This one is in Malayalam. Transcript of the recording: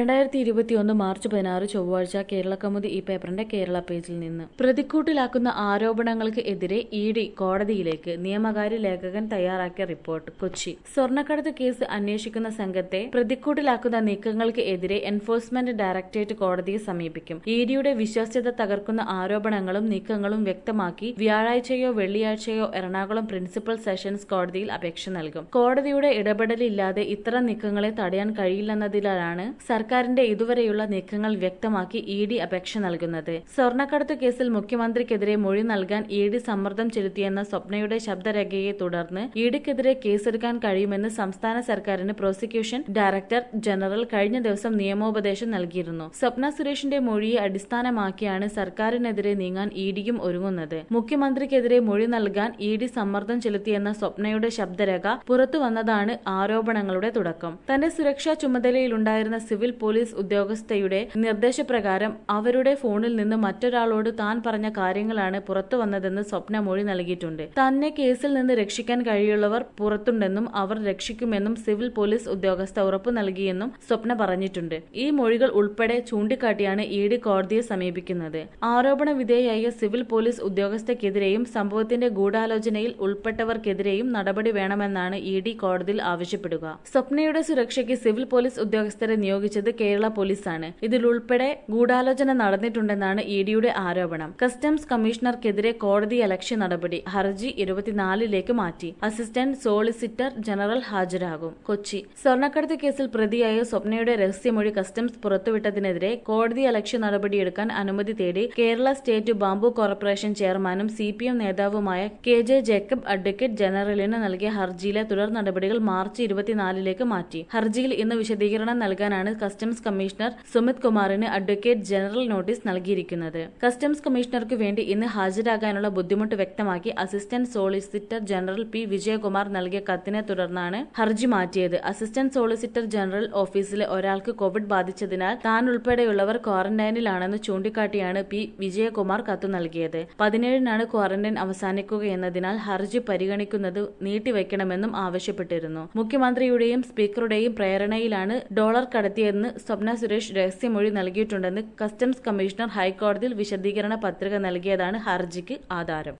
രണ്ടായിരത്തി ഇരുപത്തിയൊന്ന് മാർച്ച് പതിനാറ് ചൊവ്വാഴ്ച കേരളകൗമുദി ഈ പേപ്പറിന്റെ കേരള പേജിൽ നിന്ന് പ്രതിക്കൂട്ടിലാക്കുന്ന ആരോപണങ്ങൾക്ക് എതിരെ ഇ ഡി കോടതിയിലേക്ക് നിയമകാര്യ ലേഖകൻ തയ്യാറാക്കിയ റിപ്പോർട്ട് കൊച്ചി സ്വർണ്ണക്കടത്ത് കേസ് അന്വേഷിക്കുന്ന സംഘത്തെ പ്രതിക്കൂട്ടിലാക്കുന്ന നീക്കങ്ങൾക്ക് എതിരെ എൻഫോഴ്സ്മെന്റ് ഡയറക്ടറേറ്റ് കോടതിയെ സമീപിക്കും ഇ ഡിയുടെ വിശ്വാസ്യത തകർക്കുന്ന ആരോപണങ്ങളും നീക്കങ്ങളും വ്യക്തമാക്കി വ്യാഴാഴ്ചയോ വെള്ളിയാഴ്ചയോ എറണാകുളം പ്രിൻസിപ്പൽ സെഷൻസ് കോടതിയിൽ അപേക്ഷ നൽകും കോടതിയുടെ ഇടപെടലില്ലാതെ ഇത്തരം നീക്കങ്ങളെ തടയാൻ കഴിയില്ലെന്നതിലാണ് സർക്കാരിന്റെ ഇതുവരെയുള്ള നീക്കങ്ങൾ വ്യക്തമാക്കി ഇ ഡി അപേക്ഷ നൽകുന്നത് സ്വർണ്ണക്കടത്ത് കേസിൽ മുഖ്യമന്ത്രിക്കെതിരെ മൊഴി നൽകാൻ ഇ ഡി സമ്മർദ്ദം ചെലുത്തിയെന്ന സ്വപ്നയുടെ ശബ്ദരേഖയെ തുടർന്ന് ഇ ഡിക്കെതിരെ കേസെടുക്കാൻ കഴിയുമെന്ന് സംസ്ഥാന സർക്കാരിന് പ്രോസിക്യൂഷൻ ഡയറക്ടർ ജനറൽ കഴിഞ്ഞ ദിവസം നിയമോപദേശം നൽകിയിരുന്നു സ്വപ്ന സുരേഷിന്റെ മൊഴിയെ അടിസ്ഥാനമാക്കിയാണ് സർക്കാരിനെതിരെ നീങ്ങാൻ ഇ ഡിയും ഒരുങ്ങുന്നത് മുഖ്യമന്ത്രിക്കെതിരെ മൊഴി നൽകാൻ ഇ ഡി സമ്മർദ്ദം ചെലുത്തിയെന്ന സ്വപ്നയുടെ ശബ്ദരേഖ പുറത്തുവന്നതാണ് ആരോപണങ്ങളുടെ തുടക്കം തന്റെ സുരക്ഷാ ചുമതലയിലുണ്ടായിരുന്ന സിവിൽ പോലീസ് ഉദ്യോഗസ്ഥയുടെ നിർദ്ദേശപ്രകാരം അവരുടെ ഫോണിൽ നിന്ന് മറ്റൊരാളോട് താൻ പറഞ്ഞ കാര്യങ്ങളാണ് പുറത്തുവന്നതെന്ന് സ്വപ്ന മൊഴി നൽകിയിട്ടുണ്ട് തന്നെ കേസിൽ നിന്ന് രക്ഷിക്കാൻ കഴിയുള്ളവർ പുറത്തുണ്ടെന്നും അവർ രക്ഷിക്കുമെന്നും സിവിൽ പോലീസ് ഉദ്യോഗസ്ഥ ഉറപ്പു നൽകിയെന്നും സ്വപ്ന പറഞ്ഞിട്ടുണ്ട് ഈ മൊഴികൾ ഉൾപ്പെടെ ചൂണ്ടിക്കാട്ടിയാണ് ഇ ഡി കോടതിയെ സമീപിക്കുന്നത് ആരോപണ വിധേയായ സിവിൽ പോലീസ് ഉദ്യോഗസ്ഥയ്ക്കെതിരെയും സംഭവത്തിന്റെ ഗൂഢാലോചനയിൽ ഉൾപ്പെട്ടവർക്കെതിരെയും നടപടി വേണമെന്നാണ് ഇ ഡി കോടതിയിൽ ആവശ്യപ്പെടുക സ്വപ്നയുടെ സുരക്ഷയ്ക്ക് സിവിൽ പോലീസ് ഉദ്യോഗസ്ഥരെ നിയോഗിച്ചത് കേരള പോലീസാണ് ഇതിലുൾപ്പെടെ ഗൂഢാലോചന നടന്നിട്ടുണ്ടെന്നാണ് ഇ ഡിയുടെ ആരോപണം കസ്റ്റംസ് കമ്മീഷണർക്കെതിരെ കോടതി അലക്ഷ്യ നടപടി ഹർജി ഇരുപത്തിനാലിലേക്ക് മാറ്റി അസിസ്റ്റന്റ് സോളിസിറ്റർ ജനറൽ ഹാജരാകും കൊച്ചി സ്വർണ്ണക്കടത്ത് കേസിൽ പ്രതിയായ സ്വപ്നയുടെ രഹസ്യമൊഴി കസ്റ്റംസ് പുറത്തുവിട്ടതിനെതിരെ കോടതി അലക്ഷ്യ നടപടിയെടുക്കാൻ അനുമതി തേടി കേരള സ്റ്റേറ്റ് ബാംബു കോർപ്പറേഷൻ ചെയർമാനും സി പി എം നേതാവുമായ കെ ജെ ജേക്കബ് അഡ്വക്കേറ്റ് ജനറലിന് നൽകിയ ഹർജിയിലെ തുടർ നടപടികൾ മാർച്ച് ഇരുപത്തിനാലിലേക്ക് മാറ്റി ഹർജിയിൽ ഇന്ന് വിശദീകരണം നൽകാനാണ് കസ്റ്റംസ് കമ്മീഷണർ സുമിത് കുമാറിന് അഡ്വക്കേറ്റ് ജനറൽ നോട്ടീസ് നൽകിയിരിക്കുന്നത് കസ്റ്റംസ് കമ്മീഷണർക്ക് വേണ്ടി ഇന്ന് ഹാജരാകാനുള്ള ബുദ്ധിമുട്ട് വ്യക്തമാക്കി assistant solicitor general P Vijayakumar നൽകിയ കത്തിനെ തുടർന്നാണ് ഹർജി മാറ്റിയത് അസിസ്റ്റന്റ് സോളിസിറ്റർ ജനറൽ ഓഫീസിലെ ഒരാൾക്ക് കോവിഡ് ബാധിച്ചതിനാൽ താൻ ഉൾപ്പെടെയുള്ളവർ ക്വാറന്റൈനിലാണെന്ന് ചൂണ്ടിക്കാട്ടിയാണ് പി വിജയകുമാർ കത്ത് നൽകിയത് പതിനേഴിനാണ് ക്വാറന്റൈൻ അവസാനിക്കുകയെന്നതിനാൽ ഹർജി പരിഗണിക്കുന്നത് നീട്ടിവെക്കണമെന്നും ആവശ്യപ്പെട്ടിരുന്നു മുഖ്യമന്ത്രിയുടെയും സ്പീക്കറുടെയും പ്രേരണയിലാണ് ഡോളർ കടത്തിയതെന്ന് സ്വപ്ന സുരേഷ് രഹസ്യമൊഴി നൽകിയിട്ടുണ്ടെന്ന് കസ്റ്റംസ് കമ്മീഷണർ ഹൈക്കോടതിയിൽ വിശദീകരണ പത്രിക നൽകിയതാണ് ഹർജിക്ക് ആധാരം